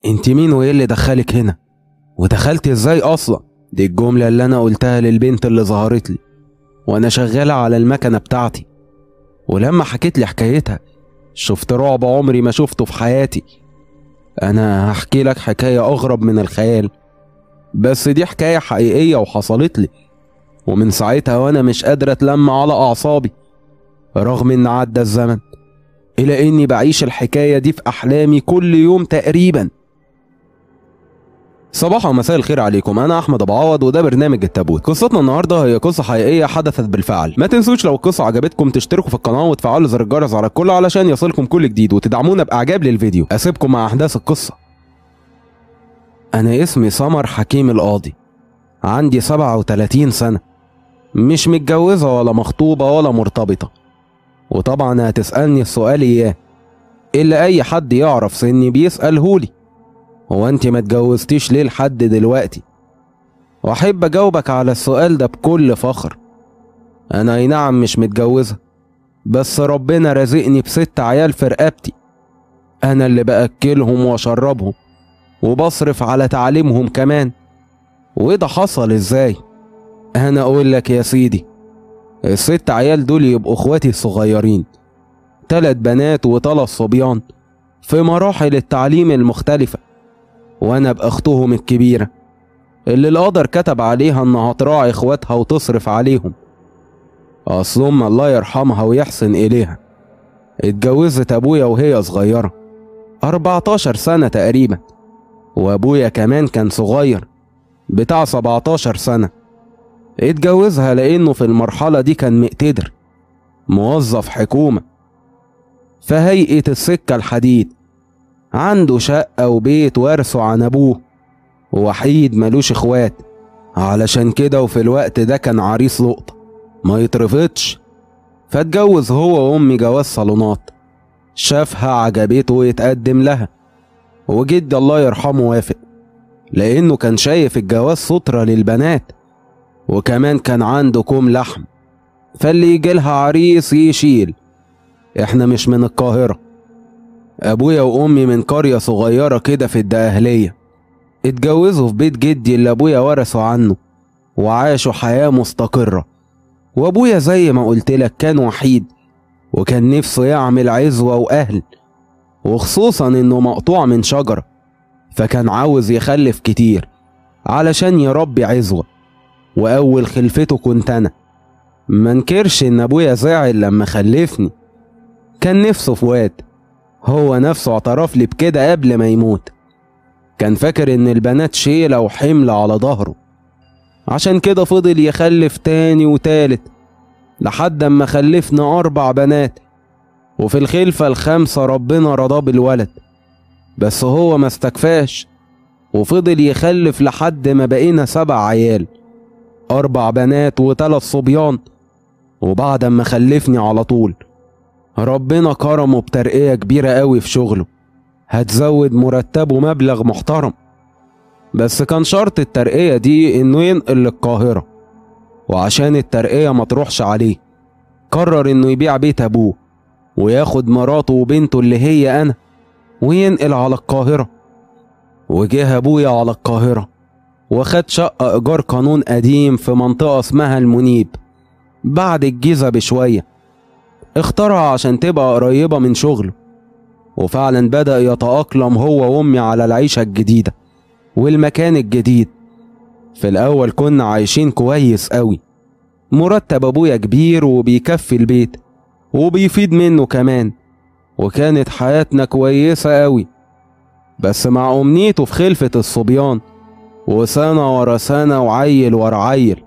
انت مين وايه اللي دخلك هنا ودخلت ازاي اصلا دي الجملة اللي انا قلتها للبنت اللي ظهرت لي وانا شغالة على المكنة بتاعتي ولما حكيت لي حكايتها شفت رعب عمري ما شفته في حياتي انا هحكي لك حكاية اغرب من الخيال بس دي حكاية حقيقية وحصلت لي ومن ساعتها وانا مش قادر اتلم على اعصابي رغم ان عدى الزمن الى اني بعيش الحكاية دي في احلامي كل يوم تقريبا صباح ومساء الخير عليكم انا احمد ابو عوض وده برنامج التابوت قصتنا النهارده هي قصه حقيقيه حدثت بالفعل ما تنسوش لو القصه عجبتكم تشتركوا في القناه وتفعلوا زر الجرس على الكل علشان يصلكم كل جديد وتدعمونا باعجاب للفيديو اسيبكم مع احداث القصه انا اسمي سمر حكيم القاضي عندي 37 سنه مش متجوزه ولا مخطوبه ولا مرتبطه وطبعا هتسالني السؤال اياه اللي اي حد يعرف سني بيسالهولي هو انت ما اتجوزتيش ليه لحد دلوقتي واحب اجاوبك على السؤال ده بكل فخر انا اي نعم مش متجوزه بس ربنا رزقني بست عيال في رقبتي انا اللي باكلهم واشربهم وبصرف على تعليمهم كمان وده حصل ازاي انا اقول لك يا سيدي الست عيال دول يبقوا اخواتي الصغيرين تلات بنات وتلات صبيان في مراحل التعليم المختلفة وأنا بأختهم الكبيرة اللي القدر كتب عليها إنها تراعي إخواتها وتصرف عليهم أصل أم الله يرحمها ويحسن إليها اتجوزت أبويا وهي صغيرة 14 سنة تقريبا وأبويا كمان كان صغير بتاع 17 سنة اتجوزها لأنه في المرحلة دي كان مقتدر موظف حكومة فهيئة السكة الحديد عنده شقة وبيت وارثه عن أبوه ووحيد ملوش إخوات علشان كده وفي الوقت ده كان عريس لقطة ما يترفضش فاتجوز هو وأمي جواز صالونات شافها عجبته ويتقدم لها وجدي الله يرحمه وافق لأنه كان شايف الجواز سترة للبنات وكمان كان عنده كوم لحم فاللي يجيلها عريس يشيل احنا مش من القاهرة ابويا وامي من قرية صغيرة كده في الدقهلية اتجوزوا في بيت جدي اللي ابويا ورثه عنه وعاشوا حياة مستقرة وابويا زي ما قلت لك كان وحيد وكان نفسه يعمل عزوة واهل وخصوصا انه مقطوع من شجرة فكان عاوز يخلف كتير علشان يربي عزوة واول خلفته كنت انا منكرش ان ابويا زعل لما خلفني كان نفسه في واد هو نفسه اعترف لي بكده قبل ما يموت كان فاكر ان البنات شيلة وحمل على ظهره عشان كده فضل يخلف تاني وتالت لحد اما خلفنا اربع بنات وفي الخلفة الخامسة ربنا رضاه بالولد بس هو ما استكفاش وفضل يخلف لحد ما بقينا سبع عيال أربع بنات وتلات صبيان وبعد ما خلفني على طول ربنا كرمه بترقية كبيرة قوي في شغله هتزود مرتبه مبلغ محترم بس كان شرط الترقية دي انه ينقل للقاهرة وعشان الترقية ما تروحش عليه قرر انه يبيع بيت ابوه وياخد مراته وبنته اللي هي انا وينقل على القاهرة وجه ابويا على القاهرة وخد شقة ايجار قانون قديم في منطقة اسمها المنيب بعد الجيزة بشوية اختارها عشان تبقى قريبة من شغله وفعلا بدأ يتأقلم هو وأمي على العيشة الجديدة والمكان الجديد في الأول كنا عايشين كويس قوي مرتب أبويا كبير وبيكفي البيت وبيفيد منه كمان وكانت حياتنا كويسة قوي بس مع أمنيته في خلفة الصبيان وسنة ورا سنة وعيل ورا عيل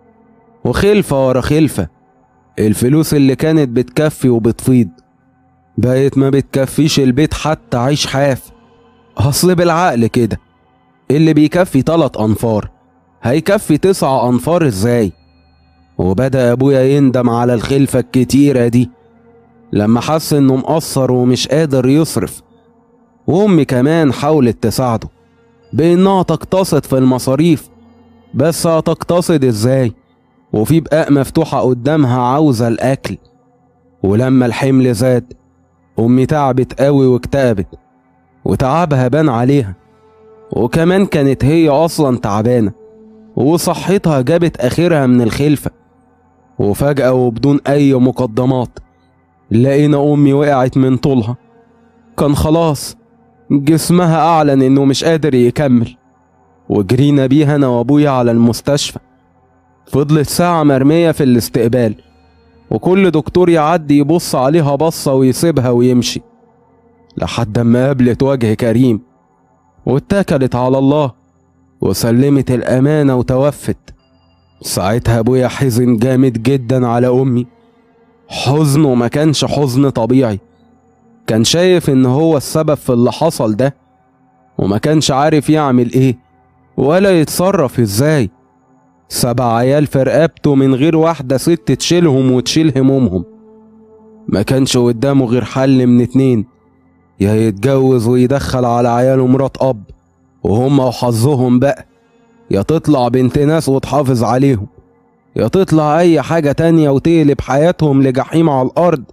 وخلفة ورا خلفة الفلوس اللي كانت بتكفي وبتفيض بقت ما بتكفيش البيت حتى عيش حاف أصل بالعقل كده اللي بيكفي تلات أنفار هيكفي تسع أنفار إزاي وبدأ أبويا يندم على الخلفة الكتيرة دي لما حس إنه مقصر ومش قادر يصرف وأمي كمان حاولت تساعده بإنها تقتصد في المصاريف بس هتقتصد إزاي وفي بقاء مفتوحة قدامها عاوزة الأكل ولما الحمل زاد أمي تعبت قوي واكتئبت وتعبها بان عليها وكمان كانت هي أصلا تعبانة وصحتها جابت آخرها من الخلفة وفجأة وبدون أي مقدمات لقينا أمي وقعت من طولها كان خلاص جسمها أعلن إنه مش قادر يكمل وجرينا بيها أنا وأبويا على المستشفى فضلت ساعة مرمية في الاستقبال وكل دكتور يعدي يبص عليها بصة ويسيبها ويمشي لحد ما قابلت وجه كريم واتكلت على الله وسلمت الأمانة وتوفت ساعتها أبويا حزن جامد جدا على أمي حزنه ما كانش حزن طبيعي كان شايف إن هو السبب في اللي حصل ده وما كانش عارف يعمل إيه ولا يتصرف إزاي سبع عيال في رقبته من غير واحدة ست تشيلهم وتشيل همومهم ما كانش قدامه غير حل من اتنين يا يتجوز ويدخل على عياله مرات أب وهم وحظهم بقى يا تطلع بنت ناس وتحافظ عليهم يا تطلع أي حاجة تانية وتقلب حياتهم لجحيم على الأرض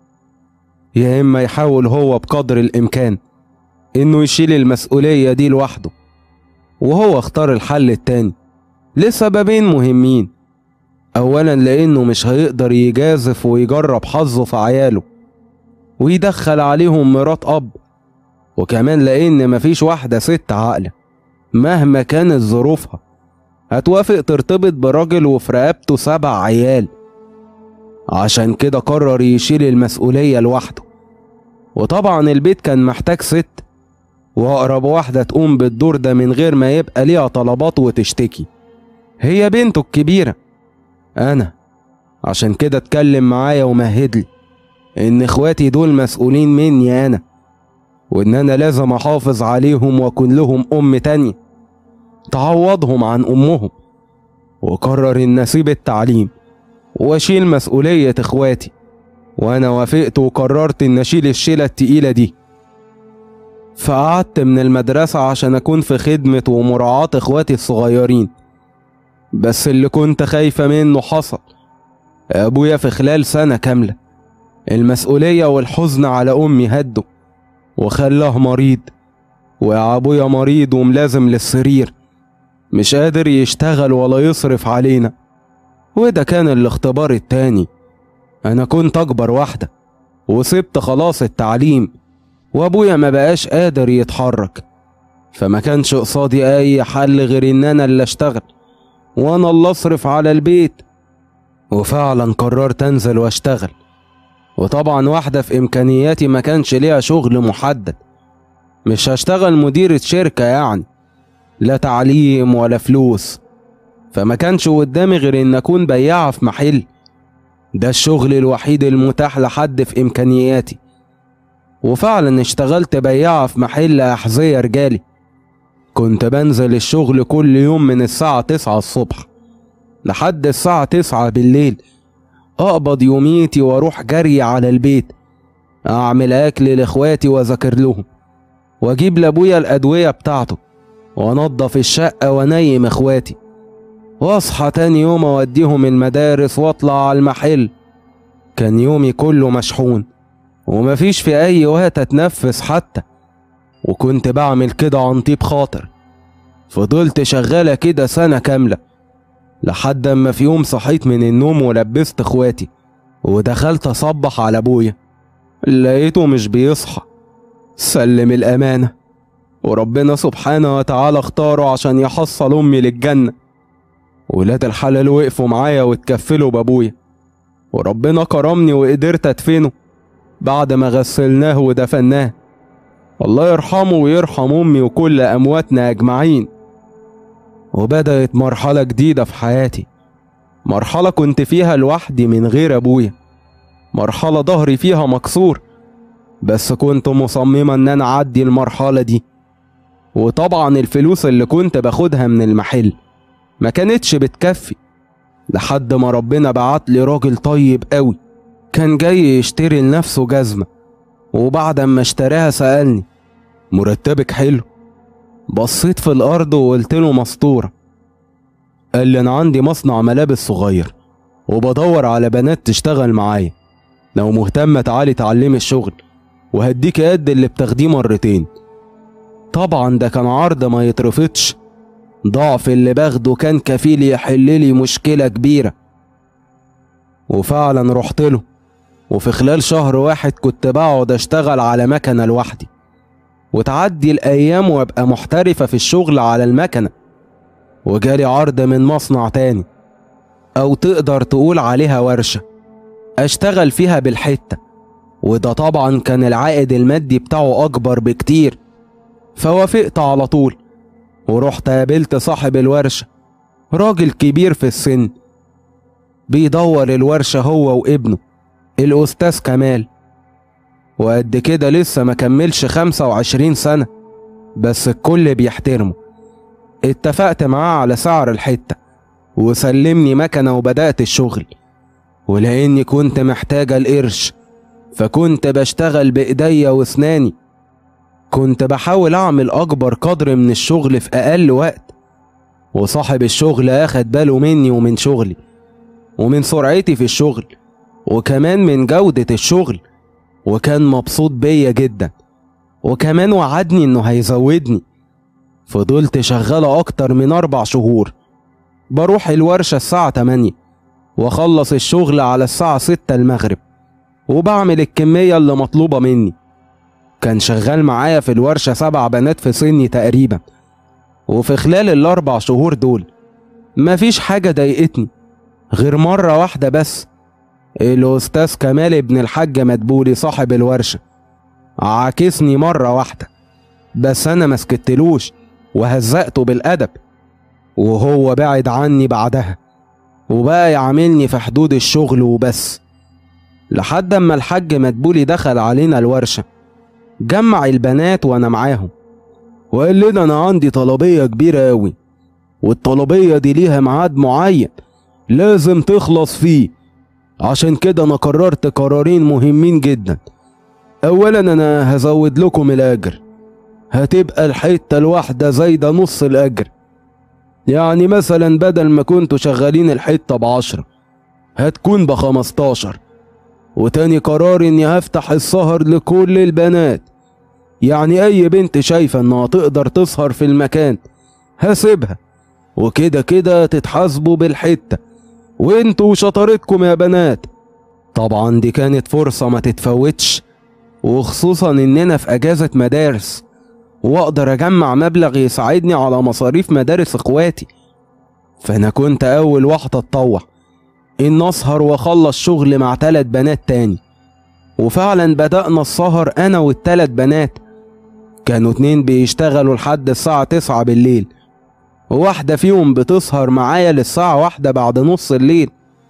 يا إما يحاول هو بقدر الإمكان إنه يشيل المسؤولية دي لوحده وهو اختار الحل التاني لسببين مهمين أولا لأنه مش هيقدر يجازف ويجرب حظه في عياله ويدخل عليهم مرات أب وكمان لأن مفيش واحدة ست عاقلة مهما كانت ظروفها هتوافق ترتبط براجل وفي رقبته سبع عيال عشان كده قرر يشيل المسؤولية لوحده وطبعا البيت كان محتاج ست وأقرب واحدة تقوم بالدور ده من غير ما يبقى ليها طلبات وتشتكي هي بنته الكبيرة أنا عشان كده اتكلم معايا ومهدلي إن إخواتي دول مسؤولين مني أنا وإن أنا لازم أحافظ عليهم وأكون لهم أم تانية تعوضهم عن أمهم وقرر إن أسيب التعليم وأشيل مسؤولية إخواتي وأنا وافقت وقررت إن أشيل الشيلة التقيلة دي فقعدت من المدرسة عشان أكون في خدمة ومراعاة إخواتي الصغيرين بس اللي كنت خايفة منه حصل أبويا في خلال سنة كاملة المسؤولية والحزن على أمي هدوا وخلاه مريض ويا أبويا مريض وملازم للسرير مش قادر يشتغل ولا يصرف علينا وده كان الاختبار التاني أنا كنت أكبر واحدة وسبت خلاص التعليم وأبويا ما بقاش قادر يتحرك فما كانش قصادي أي حل غير إن أنا اللي أشتغل وأنا اللي أصرف على البيت وفعلا قررت أنزل وأشتغل وطبعا واحدة في إمكانياتي ما كانش ليها شغل محدد مش هشتغل مديرة شركة يعني لا تعليم ولا فلوس فما كانش قدامي غير إن أكون بياعة في محل ده الشغل الوحيد المتاح لحد في إمكانياتي وفعلا اشتغلت بياعة في محل أحذية رجالي كنت بنزل الشغل كل يوم من الساعة تسعة الصبح لحد الساعة تسعة بالليل أقبض يوميتي وأروح جري على البيت أعمل أكل لإخواتي وأذاكر لهم وأجيب لأبويا الأدوية بتاعته وأنضف الشقة وأنيم إخواتي وأصحى تاني يوم أوديهم المدارس وأطلع على المحل كان يومي كله مشحون ومفيش في أي وقت أتنفس حتى وكنت بعمل كده عن طيب خاطر فضلت شغالة كده سنة كاملة لحد اما في يوم صحيت من النوم ولبست اخواتي ودخلت اصبح على ابويا لقيته مش بيصحى سلم الامانة وربنا سبحانه وتعالى اختاره عشان يحصل امي للجنة ولاد الحلال وقفوا معايا واتكفلوا بابويا وربنا كرمني وقدرت ادفنه بعد ما غسلناه ودفناه الله يرحمه ويرحم امي وكل امواتنا اجمعين وبدأت مرحلة جديدة في حياتي مرحلة كنت فيها لوحدي من غير أبويا مرحلة ظهري فيها مكسور بس كنت مصممة إن أنا أعدي المرحلة دي وطبعا الفلوس اللي كنت باخدها من المحل ما كانتش بتكفي لحد ما ربنا بعت لي راجل طيب قوي كان جاي يشتري لنفسه جزمة وبعد ما اشتراها سألني مرتبك حلو بصيت في الأرض وقلت له مسطورة قال لي أنا عندي مصنع ملابس صغير وبدور على بنات تشتغل معايا لو مهتمة تعالي تعلمي الشغل وهديك قد اللي بتاخديه مرتين طبعا ده كان عرض ما يترفضش ضعف اللي باخده كان كفيل يحل لي مشكلة كبيرة وفعلا رحت له وفي خلال شهر واحد كنت بقعد اشتغل على مكنة لوحدي وتعدي الأيام وأبقى محترفة في الشغل على المكنة وجالي عرض من مصنع تاني أو تقدر تقول عليها ورشة أشتغل فيها بالحتة وده طبعا كان العائد المادي بتاعه أكبر بكتير فوافقت على طول ورحت قابلت صاحب الورشة راجل كبير في السن بيدور الورشة هو وابنه الأستاذ كمال وقد كده لسه ما كملش خمسة وعشرين سنة بس الكل بيحترمه اتفقت معاه على سعر الحتة وسلمني مكنة وبدأت الشغل ولأني كنت محتاجة القرش فكنت بشتغل بإيديا وأسناني كنت بحاول أعمل أكبر قدر من الشغل في أقل وقت وصاحب الشغل أخد باله مني ومن شغلي ومن سرعتي في الشغل وكمان من جودة الشغل وكان مبسوط بيا جدا وكمان وعدني إنه هيزودني فضلت شغالة أكتر من أربع شهور بروح الورشة الساعة 8 وأخلص الشغل على الساعة 6 المغرب وبعمل الكمية اللي مطلوبة مني كان شغال معايا في الورشة سبع بنات في سني تقريبا وفي خلال الأربع شهور دول مفيش حاجة ضايقتني غير مرة واحدة بس الأستاذ كمال ابن الحاج مدبولي صاحب الورشة عاكسني مرة واحدة بس أنا مسكتلوش وهزقته بالأدب وهو بعد عني بعدها وبقى يعاملني في حدود الشغل وبس لحد اما الحاج مدبولي دخل علينا الورشة جمع البنات وانا معاهم وقال لنا انا عندي طلبية كبيرة اوي والطلبية دي ليها ميعاد معين لازم تخلص فيه عشان كده انا قررت قرارين مهمين جدا اولا انا هزود لكم الاجر هتبقى الحتة الواحدة زايدة نص الاجر يعني مثلا بدل ما كنتوا شغالين الحتة بعشرة هتكون بخمستاشر وتاني قرار اني هفتح السهر لكل البنات يعني اي بنت شايفة انها تقدر تسهر في المكان هسيبها وكده كده تتحاسبوا بالحتة وانتوا شطارتكم يا بنات طبعا دي كانت فرصة ما تتفوتش وخصوصا اننا في اجازة مدارس واقدر اجمع مبلغ يساعدني على مصاريف مدارس اخواتي فانا كنت اول واحدة اتطوع ان اسهر واخلص شغل مع تلات بنات تاني وفعلا بدأنا السهر انا والتلات بنات كانوا اتنين بيشتغلوا لحد الساعة تسعة بالليل وواحدة فيهم بتسهر معايا للساعة واحدة بعد نص الليل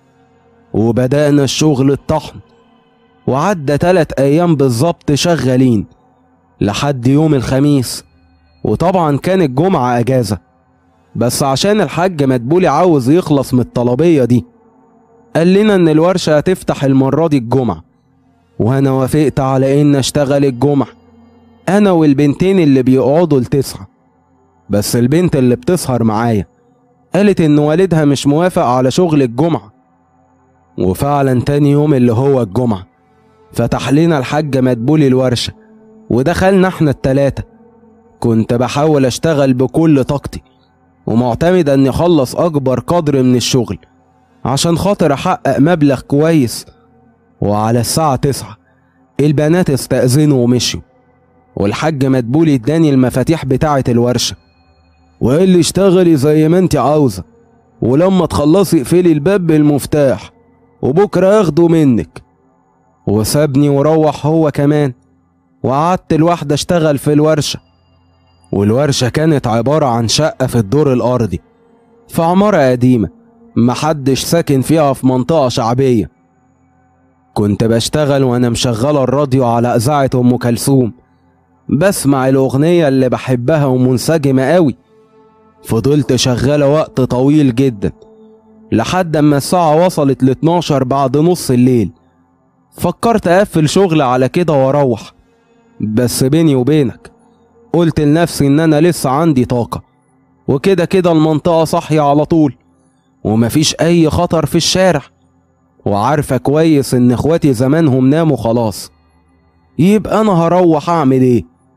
وبدأنا الشغل الطحن وعدى تلات أيام بالظبط شغالين لحد يوم الخميس وطبعا كان الجمعة أجازة بس عشان الحاج مدبولي عاوز يخلص من الطلبية دي قال لنا إن الورشة هتفتح المرة دي الجمعة وأنا وافقت على إن أشتغل الجمعة أنا والبنتين اللي بيقعدوا لتسعة بس البنت اللي بتسهر معايا قالت إن والدها مش موافق على شغل الجمعة وفعلا تاني يوم اللي هو الجمعة فتح لنا الحاج مدبولي الورشة ودخلنا احنا التلاتة كنت بحاول اشتغل بكل طاقتي ومعتمد اني اخلص اكبر قدر من الشغل عشان خاطر احقق مبلغ كويس وعلى الساعة تسعة البنات استأذنوا ومشيوا والحاج مدبولي اداني المفاتيح بتاعة الورشة وقال لي اشتغلي زي ما انت عاوزة ولما تخلصي اقفلي الباب بالمفتاح وبكرة اخده منك وسابني وروح هو كمان وقعدت لوحدي اشتغل في الورشة والورشة كانت عبارة عن شقة في الدور الأرضي في عمارة قديمة محدش ساكن فيها في منطقة شعبية كنت بشتغل وأنا مشغلة الراديو على إذاعة أم كلثوم بسمع الأغنية اللي بحبها ومنسجمة قوي فضلت شغالة وقت طويل جدا لحد أما الساعة وصلت ل 12 بعد نص الليل فكرت أقفل شغل على كده وأروح بس بيني وبينك قلت لنفسي إن أنا لسه عندي طاقة وكده كده المنطقة صاحية على طول ومفيش أي خطر في الشارع وعارفة كويس إن إخواتي زمانهم ناموا خلاص يبقى أنا هروح أعمل إيه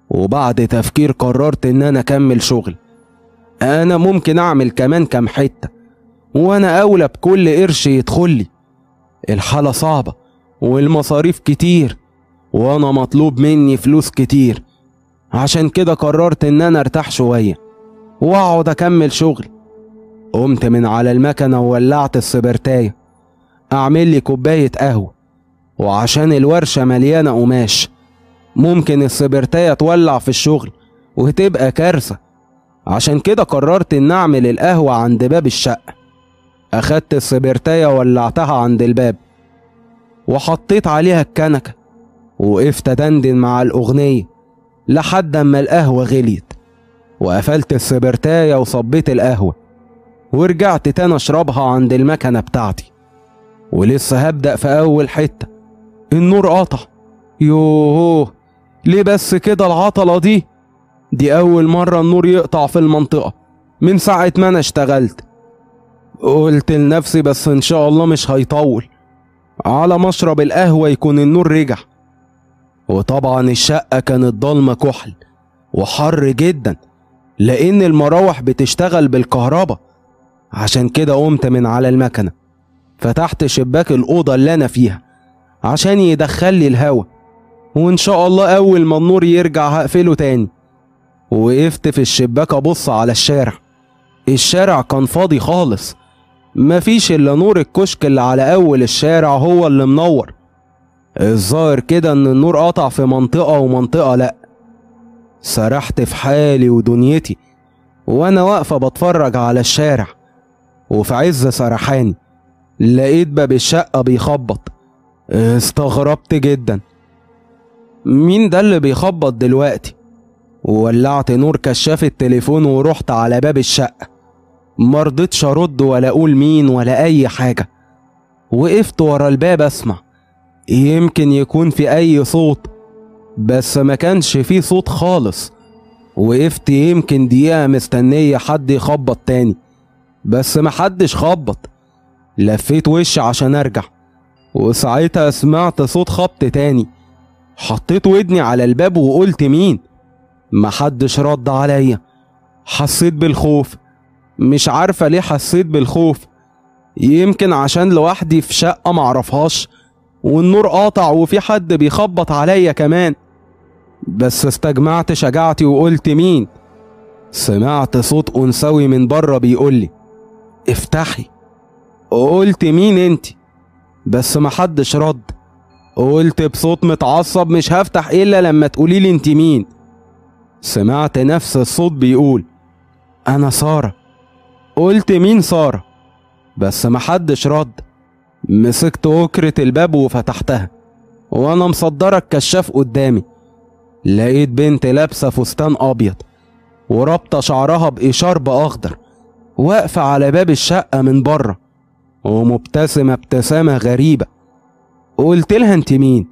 وبعد تفكير قررت ان انا اكمل شغل انا ممكن اعمل كمان كام حتة وانا اولى بكل قرش يدخلي الحالة صعبة والمصاريف كتير وانا مطلوب مني فلوس كتير عشان كده قررت ان انا ارتاح شوية واقعد اكمل شغل قمت من على المكنة وولعت السبرتاية اعمل لي كوباية قهوة وعشان الورشة مليانة قماش ممكن السبرتاية تولع في الشغل وتبقى كارثة عشان كده قررت ان اعمل القهوة عند باب الشقة اخدت السبرتاية وولعتها عند الباب وحطيت عليها الكنكة وقفت دندن مع الأغنية لحد أما القهوة غليت وقفلت السبرتاية وصبيت القهوة ورجعت تاني أشربها عند المكنة بتاعتي ولسه هبدأ في أول حتة النور قطع يوه ليه بس كده العطلة دي دي أول مرة النور يقطع في المنطقة من ساعة ما أنا اشتغلت قلت لنفسي بس إن شاء الله مش هيطول على مشرب القهوة يكون النور رجع وطبعا الشقة كانت ضلمة كحل وحر جدا لأن المراوح بتشتغل بالكهرباء عشان كده قمت من على المكنة فتحت شباك الأوضة اللي أنا فيها عشان يدخل لي الهوا وإن شاء الله أول ما النور يرجع هقفله تاني وقفت في الشباك أبص على الشارع الشارع كان فاضي خالص مفيش إلا نور الكشك اللي على أول الشارع هو اللي منور الظاهر كده إن النور قطع في منطقة ومنطقة لأ سرحت في حالي ودنيتي وأنا واقفة بتفرج على الشارع وفي عز سرحاني لقيت باب الشقة بيخبط استغربت جدا مين ده اللي بيخبط دلوقتي وولعت نور كشاف التليفون ورحت على باب الشقة مرضتش ارد ولا اقول مين ولا اي حاجة وقفت ورا الباب اسمع يمكن يكون في اي صوت بس ما كانش فيه صوت خالص وقفت يمكن دقيقة مستنية حد يخبط تاني بس محدش خبط لفيت وشي عشان ارجع وساعتها سمعت صوت خبط تاني حطيت ودني على الباب وقلت مين محدش رد عليا حسيت بالخوف مش عارفة ليه حسيت بالخوف يمكن عشان لوحدي في شقة معرفهاش والنور قاطع وفي حد بيخبط عليا كمان بس استجمعت شجاعتي وقلت مين سمعت صوت أنثوي من بره بيقولي افتحي قلت مين انت بس محدش رد قلت بصوت متعصب مش هفتح الا لما تقوليلي انت مين سمعت نفس الصوت بيقول انا ساره قلت مين ساره بس محدش رد مسكت وكرة الباب وفتحتها وانا مصدرة الكشاف قدامي لقيت بنت لابسة فستان ابيض ورابطة شعرها بإشارب أخضر واقفة على باب الشقة من بره ومبتسمة ابتسامة غريبة قلت لها انت مين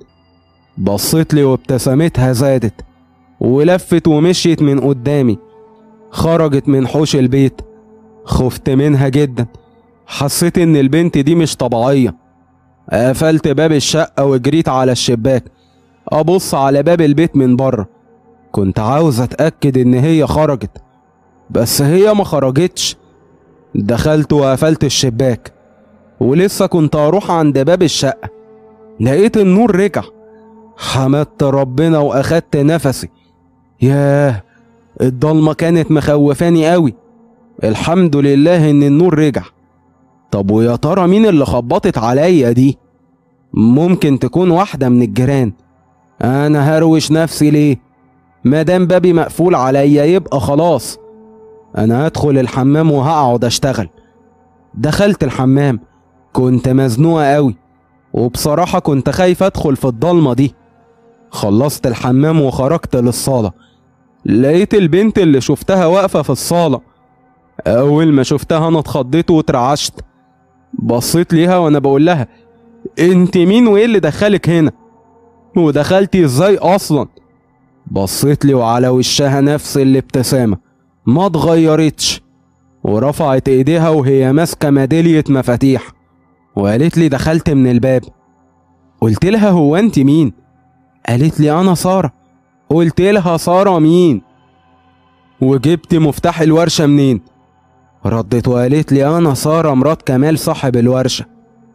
بصيت لي وابتسامتها زادت ولفت ومشيت من قدامي خرجت من حوش البيت خفت منها جدا حسيت ان البنت دي مش طبيعية قفلت باب الشقة وجريت على الشباك ابص على باب البيت من بره كنت عاوز اتأكد ان هي خرجت بس هي ما خرجتش دخلت وقفلت الشباك ولسه كنت اروح عند باب الشقة لقيت النور رجع حمدت ربنا واخدت نفسي ياه الضلمة كانت مخوفاني قوي الحمد لله ان النور رجع طب ويا ترى مين اللي خبطت عليا دي ممكن تكون واحدة من الجيران انا هروش نفسي ليه مادام بابي مقفول عليا يبقى خلاص انا هدخل الحمام وهقعد اشتغل دخلت الحمام كنت مزنوقة قوي وبصراحة كنت خايف ادخل في الضلمة دي خلصت الحمام وخرجت للصالة لقيت البنت اللي شفتها واقفة في الصالة أول ما شفتها أنا اتخضيت واترعشت بصيت ليها وأنا بقول لها أنت مين وإيه اللي دخلك هنا؟ ودخلتي إزاي أصلا؟ بصيت لي وعلى وشها نفس الابتسامة ما اتغيرتش ورفعت ايديها وهي ماسكة ميدالية مفاتيح وقالت لي دخلت من الباب قلت لها هو انت مين قالت لي انا سارة قلت لها سارة مين وجبت مفتاح الورشة منين ردت وقالت لي أنا سارة مرات كمال صاحب الورشة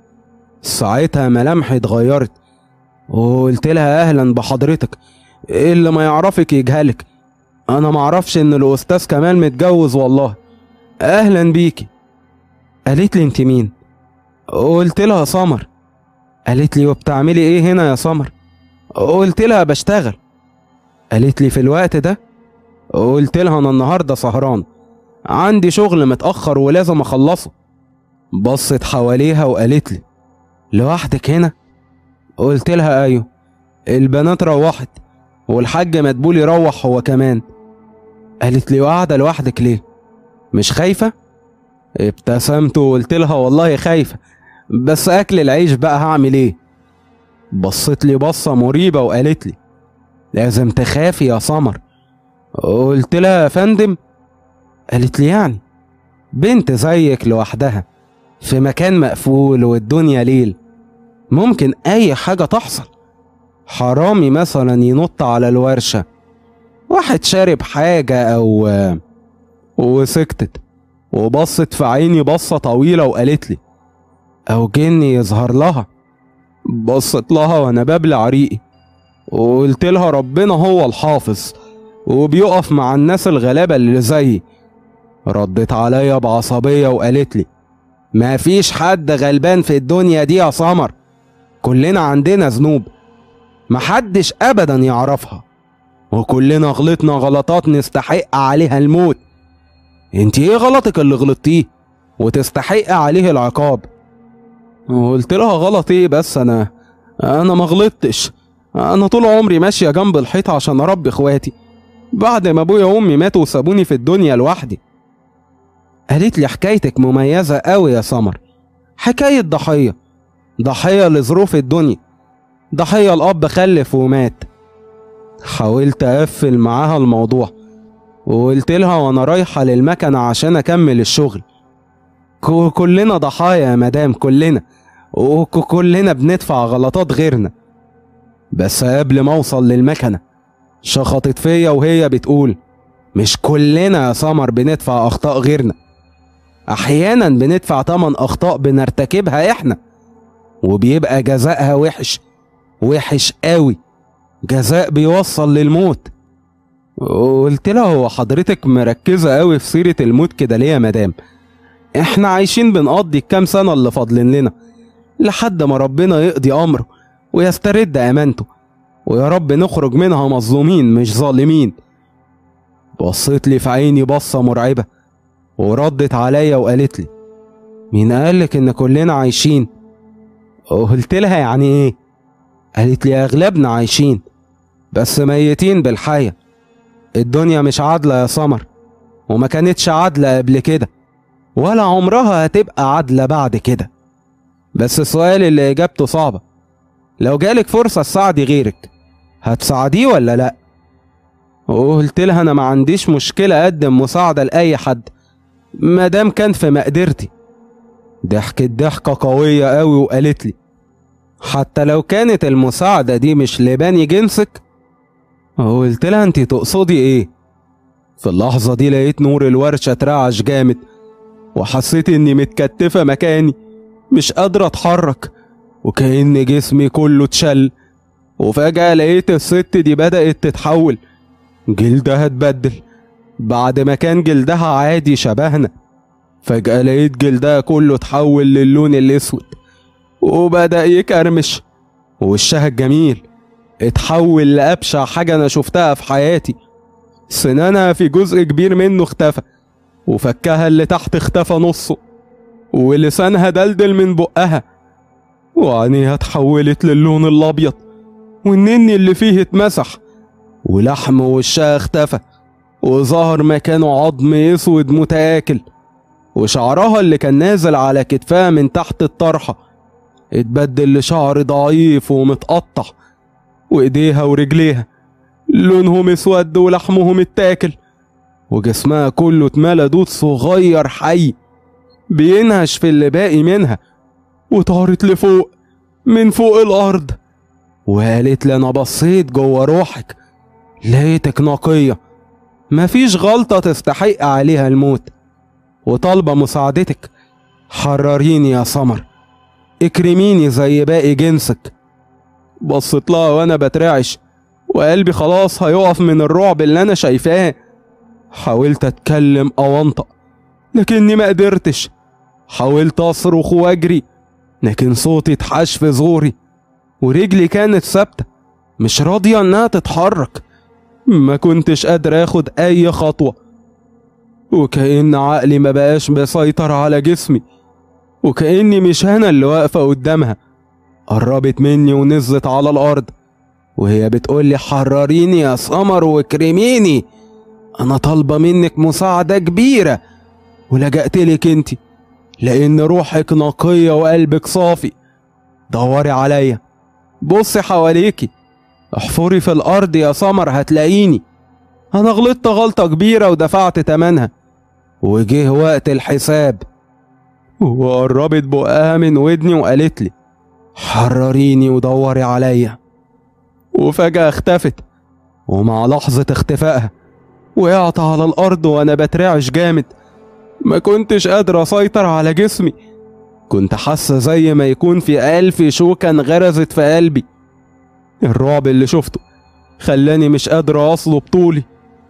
ساعتها ملامحي اتغيرت وقلت لها أهلا بحضرتك اللي ما يعرفك يجهلك أنا معرفش إن الأستاذ كمال متجوز والله أهلا بيكي قالت لي أنت مين قلت لها سمر قالت لي وبتعملي إيه هنا يا سمر قلت لها بشتغل قالت لي في الوقت ده قلت لها انا النهارده سهران عندي شغل متاخر ولازم اخلصه بصت حواليها وقالت لي لوحدك هنا قلت لها ايوه البنات روحت والحاج مدبول يروح هو كمان قالت لي وقاعده لوحدك ليه مش خايفه ابتسمت وقلت لها والله خايفه بس اكل العيش بقى هعمل ايه بصت لي بصه مريبه وقالت لي لازم تخافي يا سمر قلت لها يا فندم قالت لي يعني بنت زيك لوحدها في مكان مقفول والدنيا ليل ممكن اي حاجة تحصل حرامي مثلا ينط على الورشة واحد شارب حاجة او وسكتت وبصت في عيني بصة طويلة وقالت لي او جني يظهر لها بصت لها وانا ببلع ريقي وقلت لها ربنا هو الحافظ وبيقف مع الناس الغلابة اللي زيي ردت عليا بعصبية وقالت لي ما فيش حد غلبان في الدنيا دي يا سمر كلنا عندنا ذنوب محدش ابدا يعرفها وكلنا غلطنا غلطات نستحق عليها الموت انت ايه غلطك اللي غلطتيه وتستحق عليه العقاب قلت لها غلط ايه بس انا انا ما غلطتش انا طول عمري ماشيه جنب الحيط عشان اربي اخواتي بعد ما ابويا وامي ماتوا وسابوني في الدنيا لوحدي قالت لي حكايتك مميزه قوي يا سمر حكايه ضحيه ضحيه لظروف الدنيا ضحيه الاب خلف ومات حاولت اقفل معاها الموضوع وقلت لها وانا رايحه للمكنه عشان اكمل الشغل كلنا ضحايا يا مدام كلنا وكلنا بندفع غلطات غيرنا بس قبل ما اوصل للمكنه شخطت فيا وهي بتقول مش كلنا يا سمر بندفع اخطاء غيرنا احيانا بندفع تمن اخطاء بنرتكبها احنا وبيبقى جزائها وحش وحش قوي جزاء بيوصل للموت قلت لها هو حضرتك مركزة قوي في سيرة الموت كده ليه يا مدام احنا عايشين بنقضي الكام سنة اللي فاضلين لنا لحد ما ربنا يقضي امره ويسترد امانته ويا رب نخرج منها مظلومين مش ظالمين بصيت لي في عيني بصة مرعبة وردت عليا وقالت لي مين قالك ان كلنا عايشين قلت لها يعني ايه قالت لي اغلبنا عايشين بس ميتين بالحياة الدنيا مش عادلة يا سمر وما كانتش عادلة قبل كده ولا عمرها هتبقى عادلة بعد كده بس السؤال اللي اجابته صعبة لو جالك فرصة تساعدي غيرك هتساعديه ولا لأ؟ وقلت لها أنا ما عنديش مشكلة أقدم مساعدة لأي حد مادام كان في مقدرتي ضحكت ضحكة قوية أوي وقالت لي حتى لو كانت المساعدة دي مش لبني جنسك قلت لها انت تقصدي ايه في اللحظة دي لقيت نور الورشة اترعش جامد وحسيت اني متكتفة مكاني مش قادرة اتحرك وكأن جسمي كله اتشل وفجأة لقيت الست دي بدأت تتحول جلدها اتبدل بعد ما كان جلدها عادي شبهنا فجأة لقيت جلدها كله اتحول للون الأسود وبدأ يكرمش ووشها الجميل اتحول لأبشع حاجة أنا شفتها في حياتي سنانها في جزء كبير منه اختفى وفكها اللي تحت اختفى نصه ولسانها دلدل من بقها وعينيها اتحولت للون الأبيض والنني اللي فيه اتمسح ولحم وشها اختفى وظهر مكانه عظم اسود متآكل وشعرها اللي كان نازل على كتفها من تحت الطرحة اتبدل لشعر ضعيف ومتقطع وايديها ورجليها لونهم اسود ولحمهم اتاكل وجسمها كله اتملى دود صغير حي بينهش في اللي باقي منها وطارت لفوق من فوق الارض وقالت لي انا بصيت جوه روحك لقيتك نقية مفيش غلطة تستحق عليها الموت وطالبة مساعدتك حرريني يا سمر اكرميني زي باقي جنسك بصيت لها وانا بترعش وقلبي خلاص هيقف من الرعب اللي انا شايفاه حاولت اتكلم او انطق لكني ما قدرتش حاولت اصرخ واجري لكن صوتي اتحاش في زوري ورجلي كانت ثابته مش راضيه انها تتحرك ما كنتش قادر اخد اي خطوه وكأن عقلي ما بقاش مسيطر على جسمي وكأني مش أنا اللي واقفة قدامها قربت مني ونزلت على الأرض وهي بتقولي حرريني يا سمر واكرميني أنا طالبة منك مساعدة كبيرة ولجأتلك انتي لأن روحك نقية وقلبك صافي دوري عليا بصي حواليكي احفري في الأرض يا سمر هتلاقيني أنا غلطت غلطة كبيرة ودفعت تمنها وجه وقت الحساب وقربت بقها من ودني وقالت لي حرريني ودوري عليا وفجأة اختفت ومع لحظة اختفائها وقعت على الأرض وأنا بترعش جامد ما كنتش قادر أسيطر على جسمي كنت حاسة زي ما يكون في ألف شوكة انغرزت في قلبي الرعب اللي شفته خلاني مش قادر أصلب طولي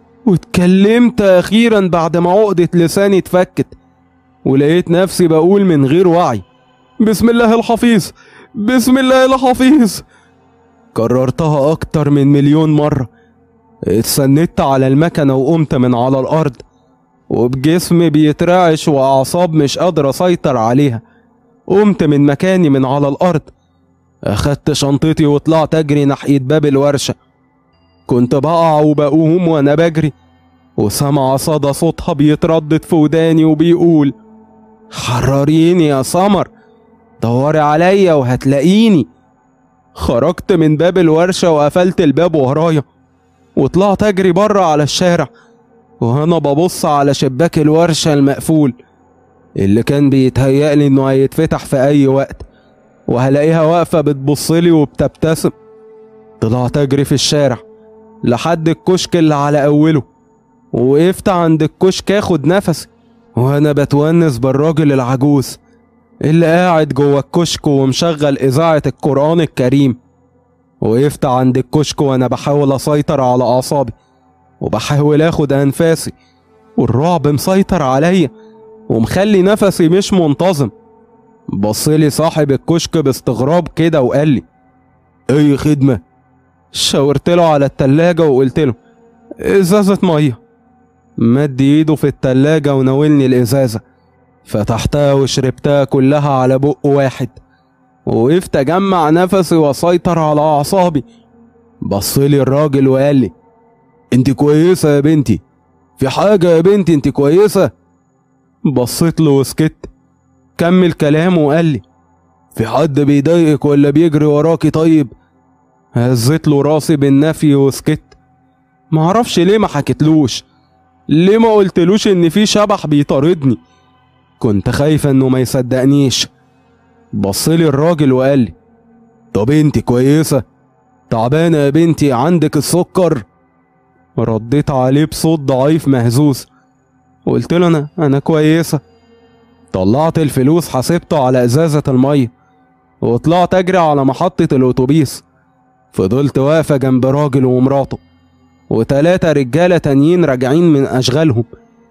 واتكلمت أخيرا بعد ما عقدة لساني اتفكت ولقيت نفسي بقول من غير وعي بسم الله الحفيظ بسم الله الحفيظ كررتها أكتر من مليون مرة اتسندت على المكنة وقمت من على الأرض وبجسمي بيترعش وأعصاب مش قادر أسيطر عليها قمت من مكاني من على الأرض أخدت شنطتي وطلعت أجري ناحية باب الورشة كنت بقع وبقوم وأنا بجري وسمع صدى صوتها بيتردد في وداني وبيقول حرريني يا سمر دوري عليا وهتلاقيني خرجت من باب الورشة وقفلت الباب ورايا وطلعت أجري بره على الشارع وأنا ببص على شباك الورشة المقفول اللي كان بيتهيألي إنه هيتفتح في أي وقت وهلاقيها واقفة بتبصلي وبتبتسم طلعت أجري في الشارع لحد الكشك اللي على أوله وقفت عند الكشك اخد نفسي وانا بتونس بالراجل العجوز اللي قاعد جوه الكشك ومشغل اذاعة القرآن الكريم وقفت عند الكشك وانا بحاول اسيطر على اعصابي وبحاول اخد انفاسي والرعب مسيطر عليا ومخلي نفسي مش منتظم بصلي صاحب الكشك باستغراب كده وقال لي اي خدمة شاورت له على التلاجة وقلت له ازازة مية مد ايده في التلاجة وناولني الازازة فتحتها وشربتها كلها على بق واحد وقفت اجمع نفسي واسيطر على اعصابي بصلي الراجل وقال لي انت كويسة يا بنتي في حاجة يا بنتي انت كويسة بصيت له وسكت كمل كلامه وقال لي في حد بيضايقك ولا بيجري وراكي طيب هزيت له راسي بالنفي وسكت معرفش ليه ما حكيتلوش ليه ما قلتلوش ان في شبح بيطاردني كنت خايفة انه ما يصدقنيش بصلي الراجل وقال لي طب انت كويسة تعبانة يا بنتي عندك السكر رديت عليه بصوت ضعيف مهزوز وقلت له انا انا كويسة طلعت الفلوس حسبته على ازازة المية وطلعت اجري على محطة الاتوبيس فضلت واقفة جنب راجل ومراته وتلاتة رجالة تانيين راجعين من أشغالهم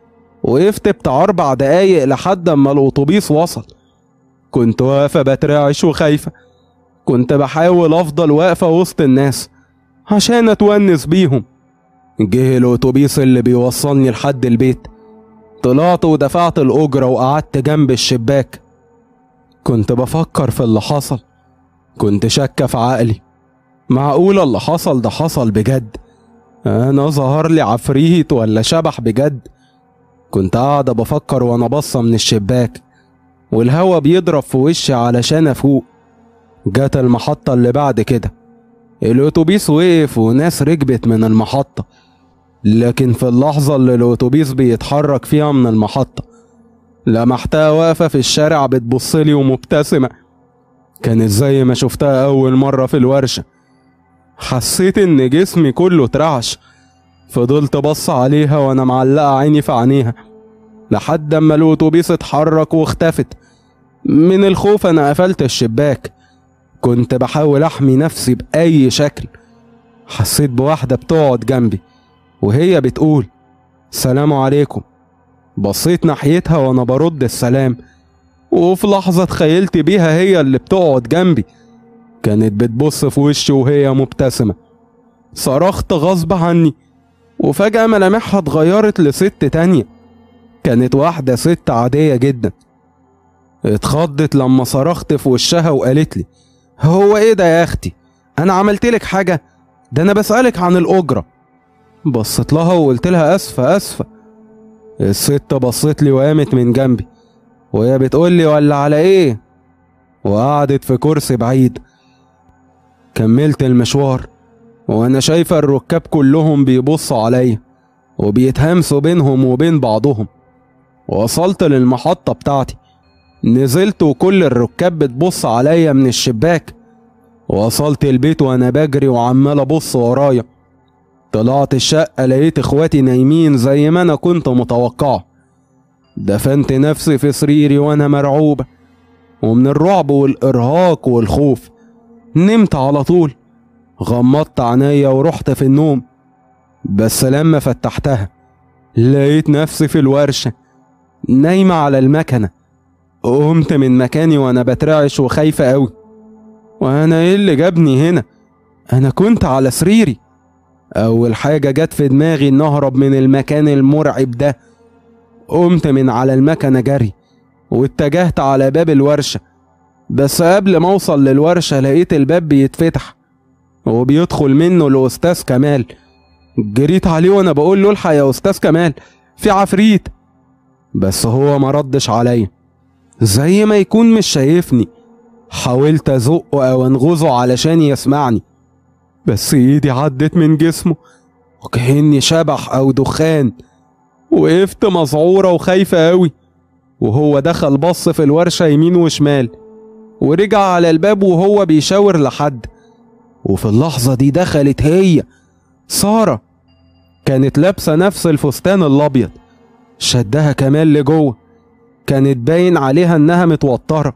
وقفت بتاع أربع دقايق لحد أما الأتوبيس وصل كنت واقفة بترعش وخايفة كنت بحاول أفضل واقفة وسط الناس عشان أتونس بيهم جه الأتوبيس اللي بيوصلني لحد البيت طلعت ودفعت الأجرة وقعدت جنب الشباك كنت بفكر في اللي حصل كنت شاكة في عقلي معقولة اللي حصل ده حصل بجد انا ظهر لي عفريت ولا شبح بجد كنت قاعدة بفكر وانا باصة من الشباك والهوا بيضرب في وشي علشان افوق جت المحطة اللي بعد كده الاتوبيس وقف وناس ركبت من المحطة لكن في اللحظة اللي الاتوبيس بيتحرك فيها من المحطة لمحتها واقفة في الشارع بتبصلي ومبتسمة كانت زي ما شفتها أول مرة في الورشة حسيت ان جسمي كله اترعش فضلت بص عليها وانا معلقة عيني في عينيها لحد اما الاتوبيس اتحرك واختفت من الخوف انا قفلت الشباك كنت بحاول احمي نفسي باي شكل حسيت بواحدة بتقعد جنبي وهي بتقول سلام عليكم بصيت ناحيتها وانا برد السلام وفي لحظة تخيلت بيها هي اللي بتقعد جنبي كانت بتبص في وشي وهي مبتسمة صرخت غصب عني وفجأة ملامحها اتغيرت لست تانية كانت واحدة ست عادية جدا اتخضت لما صرخت في وشها وقالت لي هو ايه ده يا اختي انا عملتلك حاجة ده انا بسألك عن الأجرة بصيت لها وقلت لها اسفة اسفة الست بصت لي وقامت من جنبي وهي بتقول لي ولا على ايه وقعدت في كرسي بعيد كملت المشوار وانا شايفة الركاب كلهم بيبصوا عليا وبيتهمسوا بينهم وبين بعضهم وصلت للمحطة بتاعتي نزلت وكل الركاب بتبص عليا من الشباك وصلت البيت وانا بجري وعمال ابص ورايا طلعت الشقة لقيت اخواتي نايمين زي ما انا كنت متوقعه دفنت نفسي في سريري وانا مرعوبة ومن الرعب والارهاق والخوف نمت على طول غمضت عينيا ورحت في النوم بس لما فتحتها لقيت نفسي في الورشة نايمة على المكنة قمت من مكاني وانا بترعش وخايفة قوي وانا ايه اللي جابني هنا انا كنت على سريري اول حاجة جت في دماغي ان اهرب من المكان المرعب ده قمت من على المكنة جري واتجهت على باب الورشة بس قبل ما اوصل للورشة لقيت الباب بيتفتح وبيدخل منه الأستاذ كمال جريت عليه وانا بقول له الحق يا أستاذ كمال في عفريت بس هو ما ردش عليا زي ما يكون مش شايفني حاولت ازقه او انغزه علشان يسمعني بس ايدي عدت من جسمه وكأني شبح او دخان وقفت مذعورة وخايفة قوي وهو دخل بص في الورشة يمين وشمال ورجع على الباب وهو بيشاور لحد وفي اللحظة دي دخلت هي سارة كانت لابسة نفس الفستان الأبيض شدها كمان لجوه كانت باين عليها إنها متوترة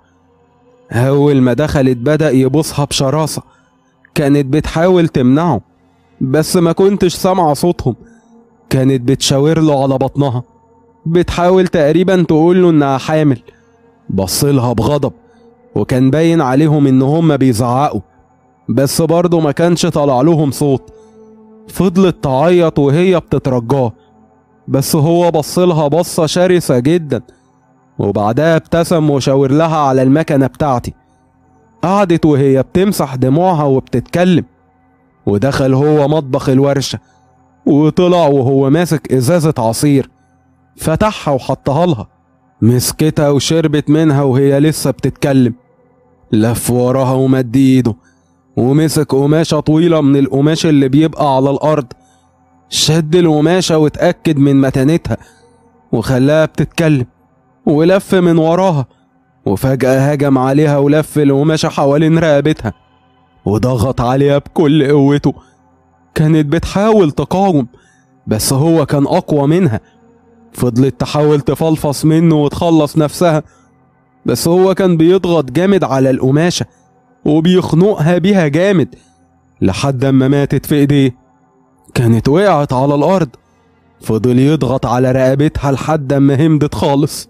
أول ما دخلت بدأ يبوسها بشراسة كانت بتحاول تمنعه بس ما كنتش سامعة صوتهم كانت بتشاور له على بطنها بتحاول تقريبا تقول له إنها حامل بصلها بغضب وكان باين عليهم إن هما بيزعقوا بس برضه ما كانش طلع لهم صوت فضلت تعيط وهي بتترجاه بس هو بصلها بصة شرسة جدا وبعدها ابتسم وشاور لها على المكنة بتاعتي قعدت وهي بتمسح دموعها وبتتكلم ودخل هو مطبخ الورشة وطلع وهو ماسك إزازة عصير فتحها وحطها لها مسكتها وشربت منها وهي لسه بتتكلم لف وراها ومد ايده ومسك قماشة طويلة من القماش اللي بيبقى على الأرض شد القماشة واتأكد من متانتها وخلاها بتتكلم ولف من وراها وفجأة هجم عليها ولف القماشة حوالين رقبتها وضغط عليها بكل قوته كانت بتحاول تقاوم بس هو كان أقوى منها فضلت تحاول تفلفص منه وتخلص نفسها بس هو كان بيضغط جامد على القماشة وبيخنقها بيها جامد لحد ما ماتت في ايديه كانت وقعت على الأرض فضل يضغط على رقبتها لحد ما همدت خالص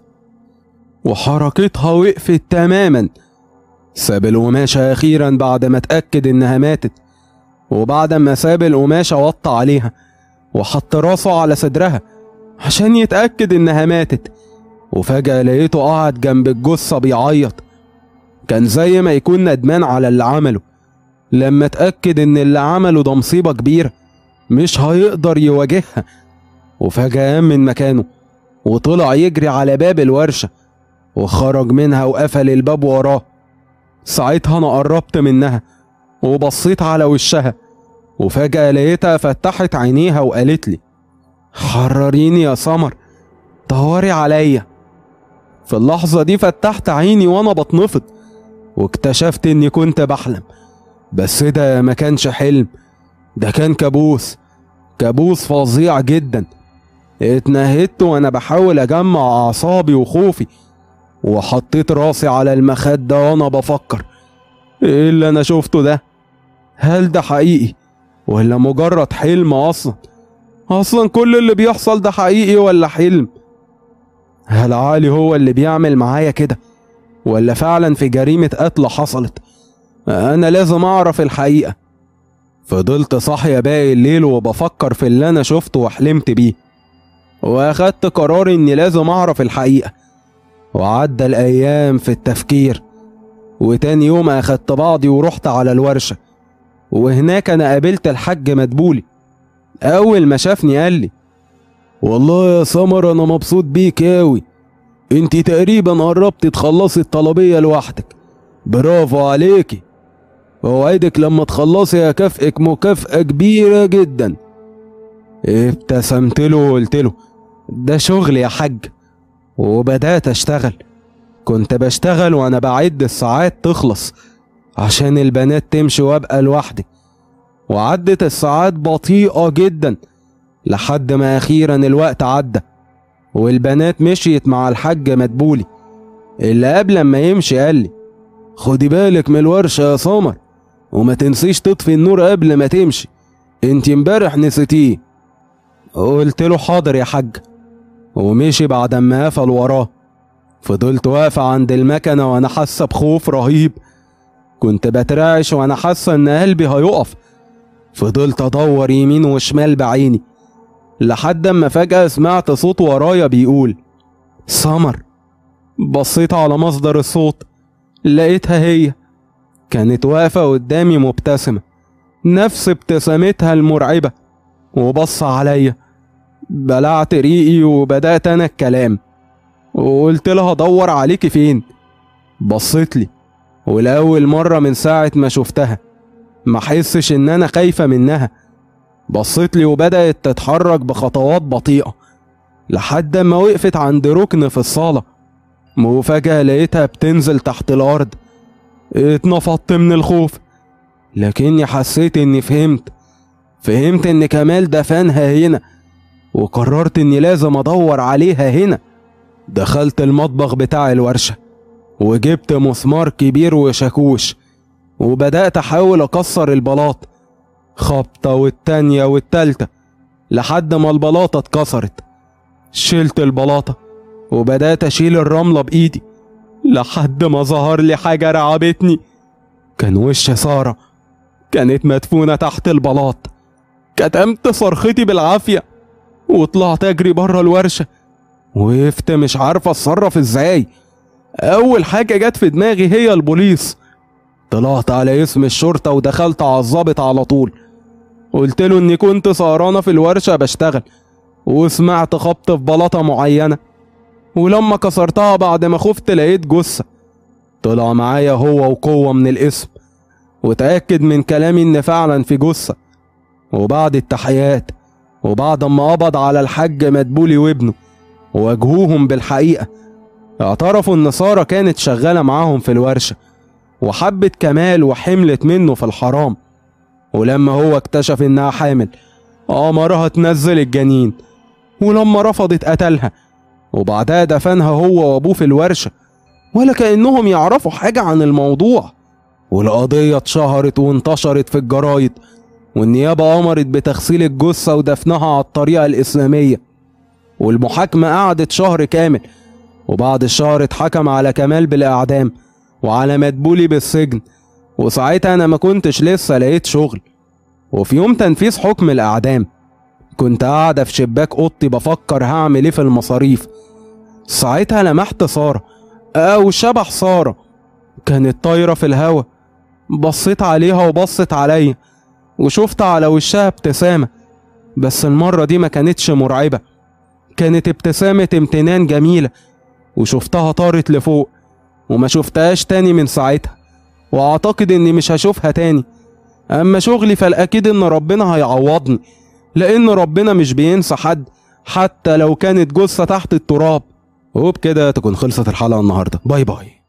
وحركتها وقفت تماما ساب القماشة أخيرا بعد ما اتأكد إنها ماتت وبعد ما ساب القماشة وطى عليها وحط راسه على صدرها عشان يتأكد إنها ماتت وفجأة لقيته قاعد جنب الجثة بيعيط كان زي ما يكون ندمان على اللي عمله لما اتأكد إن اللي عمله ده مصيبة كبيرة مش هيقدر يواجهها وفجأة قام من مكانه وطلع يجري على باب الورشة وخرج منها وقفل الباب وراه ساعتها أنا قربت منها وبصيت على وشها وفجأة لقيتها فتحت عينيها وقالت لي حرريني يا سمر دوري عليا في اللحظة دي فتحت عيني وأنا بتنفض واكتشفت إني كنت بحلم بس ده ما كانش حلم ده كان كابوس كابوس فظيع جدا اتنهدت وانا بحاول اجمع اعصابي وخوفي وحطيت راسي على المخدة وانا بفكر ايه اللي انا شفته ده هل ده حقيقي ولا مجرد حلم اصلا اصلا كل اللي بيحصل ده حقيقي ولا حلم هل علي هو اللي بيعمل معايا كده ولا فعلا في جريمة قتل حصلت انا لازم اعرف الحقيقة فضلت صاحية باقي الليل وبفكر في اللي انا شفته وحلمت بيه واخدت قرار اني لازم اعرف الحقيقة وعدى الايام في التفكير وتاني يوم اخدت بعضي ورحت على الورشة وهناك انا قابلت الحاج مدبولي اول ما شافني قال لي والله يا سمر انا مبسوط بيك اوي انت تقريبا قربت تخلصي الطلبية لوحدك برافو عليكي اوعدك لما تخلصي اكافئك مكافأة كبيرة جدا ابتسمت له وقلت له ده شغل يا حاج وبدأت اشتغل كنت بشتغل وانا بعد الساعات تخلص عشان البنات تمشي وابقى لوحدي وعدت الساعات بطيئة جدا لحد ما أخيرا الوقت عدى والبنات مشيت مع الحاج مدبولي اللي قبل ما يمشي قال لي خدي بالك من الورشة يا سمر وما تنسيش تطفي النور قبل ما تمشي انت امبارح نسيتيه قلت له حاضر يا حاج ومشي بعد ما قفل وراه فضلت واقفة عند المكنة وأنا حاسة بخوف رهيب كنت بترعش وأنا حاسة إن قلبي هيقف فضلت أدور يمين وشمال بعيني لحد أما فجأة سمعت صوت ورايا بيقول سمر بصيت على مصدر الصوت لقيتها هي كانت واقفة قدامي مبتسمة نفس ابتسامتها المرعبة وبص عليا بلعت ريقي وبدأت أنا الكلام وقلت لها دور عليكي فين بصيت لي ولأول مرة من ساعة ما شفتها ما حسش إن أنا خايفة منها بصيت لي وبدأت تتحرك بخطوات بطيئة لحد ما وقفت عند ركن في الصالة وفجأة لقيتها بتنزل تحت الأرض اتنفضت من الخوف لكني حسيت إني فهمت فهمت إن كمال دفنها هنا وقررت إني لازم أدور عليها هنا دخلت المطبخ بتاع الورشة وجبت مسمار كبير وشاكوش وبدأت أحاول أكسر البلاط خبطة والتانية والتالتة لحد ما البلاطة اتكسرت شلت البلاطة وبدأت أشيل الرملة بإيدي لحد ما ظهر لي حاجة رعبتني كان وش سارة كانت مدفونة تحت البلاط كتمت صرختي بالعافية وطلعت أجري بره الورشة وقفت مش عارف أتصرف إزاي أول حاجة جت في دماغي هي البوليس طلعت على اسم الشرطة ودخلت على الظابط على طول قلت له إني كنت سهرانة في الورشة بشتغل وسمعت خبط في بلاطة معينة ولما كسرتها بعد ما خفت لقيت جثة طلع معايا هو وقوة من الاسم وتأكد من كلامي إن فعلا في جثة وبعد التحيات وبعد ما قبض على الحاج مدبولي وابنه وواجهوهم بالحقيقة اعترفوا إن سارة كانت شغالة معاهم في الورشة وحبت كمال وحملت منه في الحرام ولما هو اكتشف إنها حامل أمرها تنزل الجنين ولما رفضت قتلها وبعدها دفنها هو وأبوه في الورشة ولا كأنهم يعرفوا حاجة عن الموضوع والقضية اتشهرت وانتشرت في الجرايد والنيابة أمرت بتغسيل الجثة ودفنها على الطريقة الإسلامية والمحاكمة قعدت شهر كامل وبعد الشهر اتحكم على كمال بالإعدام وعلى مدبولي بالسجن وساعتها أنا ما كنتش لسه لقيت شغل وفي يوم تنفيذ حكم الإعدام كنت قاعدة في شباك أوضتي بفكر هعمل إيه في المصاريف ساعتها لمحت سارة أو شبح سارة كانت طايرة في الهوا بصيت عليها وبصت عليا وشفت على وشها ابتسامة بس المرة دي ما كانتش مرعبة كانت ابتسامة امتنان جميلة وشفتها طارت لفوق وما شفتهاش تاني من ساعتها واعتقد اني مش هشوفها تاني اما شغلي فالاكيد ان ربنا هيعوضني لان ربنا مش بينسى حد حتى لو كانت جثة تحت التراب وبكده تكون خلصت الحلقة النهاردة باي باي